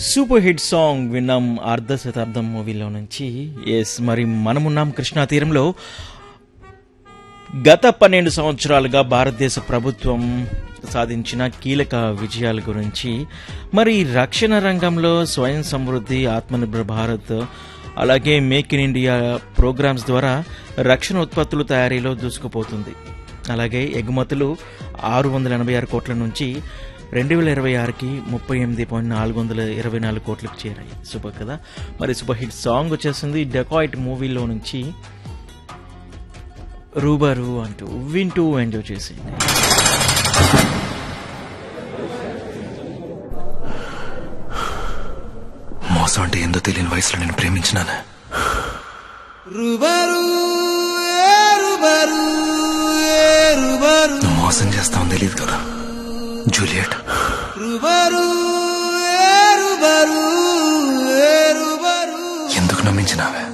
super hit song విన్నాం అర్ధ శతాబ్దం మూవీలో నుంచి ఎస్ మరి మనమున్నాం కృష్ణా తీరంలో గత పన్నెండు సంవత్సరాలుగా భారతదేశ ప్రభుత్వం సాధించిన కీలక విజయాల గురించి మరి రక్షణ రంగంలో స్వయం సమృద్ధి ఆత్మనిర్భర్ భారత్ అలాగే మేక్ ఇన్ ఇండియా ప్రోగ్రామ్స్ ద్వారా రక్షణ ఉత్పత్తుల తయారీలో దూసుకుపోతుంది అలాగే ఎగుమతులు ఆరు వందల ఎనభై ఆరు కోట్ల నుంచి రెండు వేల ఇరవై ఆరుకి ముప్పై ఎనిమిది పాయింట్ నాలుగు వందల ఇరవై నాలుగు కోట్లకు చేరాయి సూపర్ కదా మరి సూపర్ హిట్ సాంగ్ వచ్చేసింది డెకాయిట్ మూవీలో నుంచి రూబరు అంటూ వింటూ ఎంజాయ్ చేసింది మోసం అంటే ఏందో తెలియని వయసులో నేను ప్రేమించినాను నువ్వు మోసం చేస్తావని తెలియదు కదా జూలియట్ ఎందుకు నమ్మించినావే